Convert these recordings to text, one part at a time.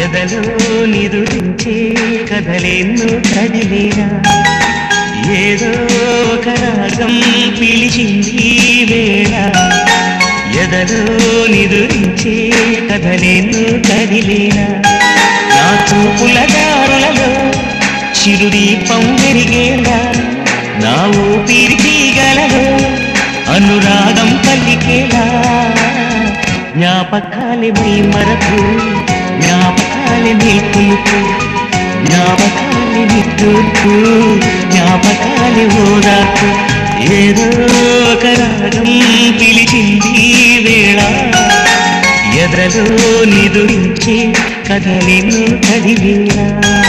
ఎదలో నిదురించే కథలెన్నో కదిలేరా ఏదో ఒక రాగం పిలిచింది ఈ వేళ ఎదలో నిదురించే కథలెన్నో కదిలేరా నా చూపుల దారులలో చిరుదీపం వెలిగేలా నా ఊపిరి తీగలలో అనురాగం పలికేలా జ్ఞాపకాలే మై మరకు జ్ఞాపకాలే నిల్పులుకు జ్ఞాపకాలే నిట్టూర్పు జ్ఞాపకాలే ఓదార్పు ఏదో ఒక రాగం పిలిచింది ఈ వేళ ఎదరలో నిదురించే కథలెన్నో కదిలేలా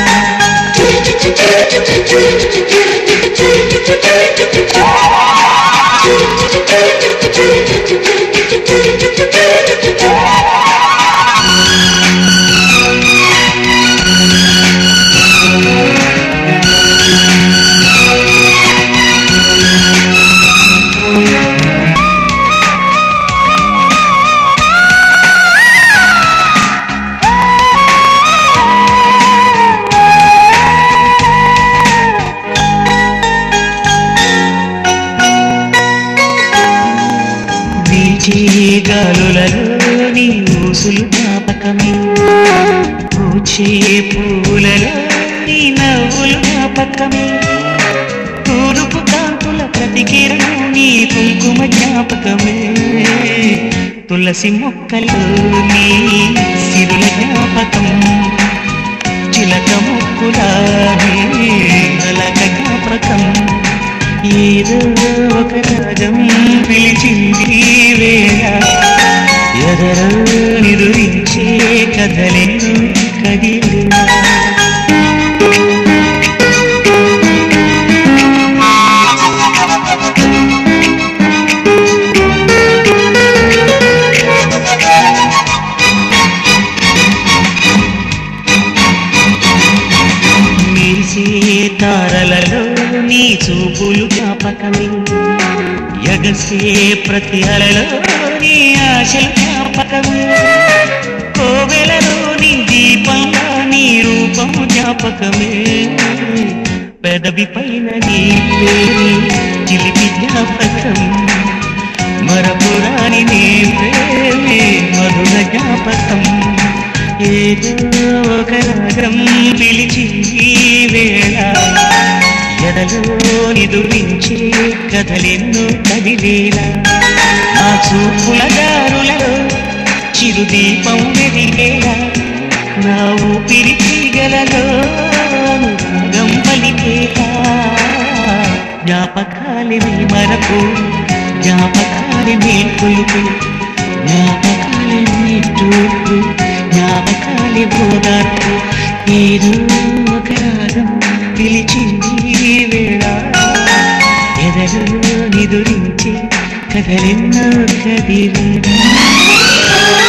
వీచే గాలులలో నీ ఊసులు జ్ఞాపకమే పూచే పూలలో నీ నవ్వులు జ్ఞాపకమే తూరుపు కాంతుల ప్రతికిరణం నీ కుంకుమ జ్ఞాపకమే తులసి మొక్కలు నీ సిరుల జ్ఞాపకం చిలక ముక్కుల నీ అలక జ్ఞాపకం ఏదో ఒక రాగం పిలిచింది ఈ వేళ ఎదరో నిదురించే కథలెన్నో కదిలేలా మెరిసే తారలలో నీ చూపులు జ్ఞాపకమే ఎగసే ప్రతి అలలో నీ ఆశలు జ్ఞాపకమే కోవెలలో నీ దీపంలో నీ రూపం జ్ఞాపకమే పెదవి పైన నీ పేరు చిలిపి జ్ఞాపకం మరపురాని నీ ప్రేమే మధుర జ్ఞాపకం ఏదో ఒక రాగం పిలిచింది ఈ వేళ ఎదలో నిదురించే కథలెన్నో కదిలేలా ఆ చూపుల దారులలో చిరుదీపం వెలిగేలా నా ఊపిరి తీగలలో అనురాగం పలికేలా జ్ఞాపకాలి మరపు జ్ఞాపకాలి మేల్కొలుపు జ్ఞాపకాలి నిట్టూర్పు జ్ఞాపకాలి ఓదార్పు ఏదో ఒక రాగం పిలిచింది ఈ వేళ ఎదలో నిదురించి కథలెన్నో కదిలేలా